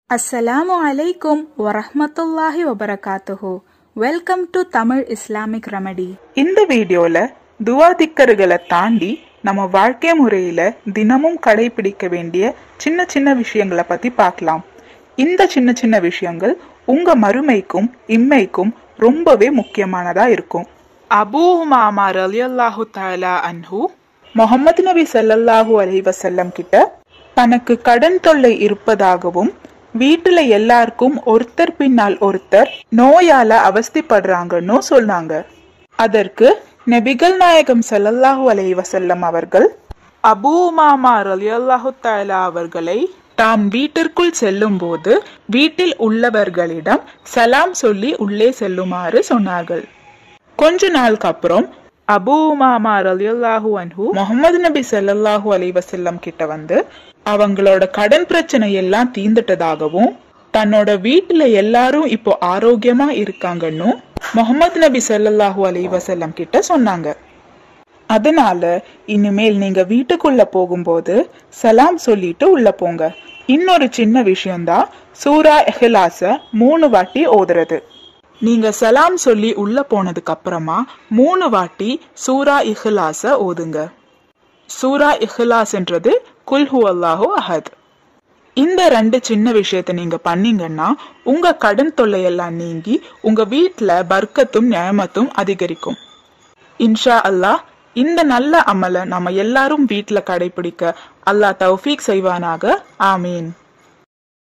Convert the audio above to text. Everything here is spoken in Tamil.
அஸ்ஸலாமு அலைக்கும் வரஹ்மத்துல்லாஹி வபரகாத்துஹு welcome to Tamil Islamic remedy இந்த வீடியோல துவா திக்கர்களை தாண்டி நம்ம வாழ்க்கை முறையில தினமும் கடைபிடிக்க வேண்டிய சின்ன சின்ன விஷயங்களை பத்தி பார்க்கலாம் இந்த சின்ன சின்ன விஷயங்கள் உங்க மறுமைக்கும் இம்மைக்கும் ரொம்பவே முக்கியமானதா இருக்கும் அபூ மாமா ரலியல்லாஹு தஆலா அன்ஹு முகமது நபி ஸல்லல்லாஹு அலைஹி வஸல்லம் கிட்ட தனக்கு கடன் தொல்லை இருப்பதாகவும் வீட்டுல எல்லாருக்கும் ஒருத்தர் பின்னால் ஒருத்தர் நோயால அவஸ்திப்படுறாங்கன்னு சொன்னாங்க அதற்கு நபிகள் நாயகம் ஸல்லல்லாஹு அலைஹி வஸல்லம் அவர்கள் அபூ மாமா ரலியல்லாஹு தஆலா அவர்களை தாம் வீட்டிற்குள் செல்லும்போது வீட்டில் உள்ளவர்களிடம் சலாம் சொல்லி உள்ளே செல்லுமாறு சொன்னார்கள் கொஞ்ச நாளுக்கு அப்புறம் அபூ மாமா ரலியல்லாஹு அன்ஹு முகமது நபி ஸல்லல்லாஹு அலைஹி வஸல்லம் கிட்ட வந்து அவங்களோட கடன் பிரச்சனை எல்லாம் தீந்துட்டதாகவும் தன்னோட வீட்டுல எல்லாரும் இப்போ ஆரோக்கியமா இருக்காங்கன்னு முகமது நபி ஸல்லல்லாஹு அலைஹி வஸல்லம் கிட்ட சொன்னாங்க அதனால இனிமேல் நீங்க வீட்டுக்குள்ள போகும்போது சலாம் சொல்லிட்டு உள்ள போங்க இன்னொரு சின்ன விஷயம்தான் சூரா எஹ்லாஸ மூணு வாட்டி ஓதுறது நீங்க சலாம் சொல்லி உள்ள போனதுக்கு அப்புறமா மூணு வாட்டி சூரா இஹ்லாஸ ஓதுங்க சூரா இஹ்லாஸ்ன்றது குல்ஹு அல்லாஹு அஹத் இந்த ரெண்டு சின்ன விஷயத்த நீங்க பண்ணீங்கன்னா உங்க கடன் தொல்லையெல்லாம் நீங்கி உங்க வீட்ல பர்க்கத்தும் நியமத்தும் அதிகரிக்கும் இன்ஷா அல்லாஹ் இந்த நல்ல அமலை நம்ம எல்லாரும் வீட்ல கடைபிடிக்க அல்லாஹ் தௌஃபீக் செய்வானாக ஆமீன்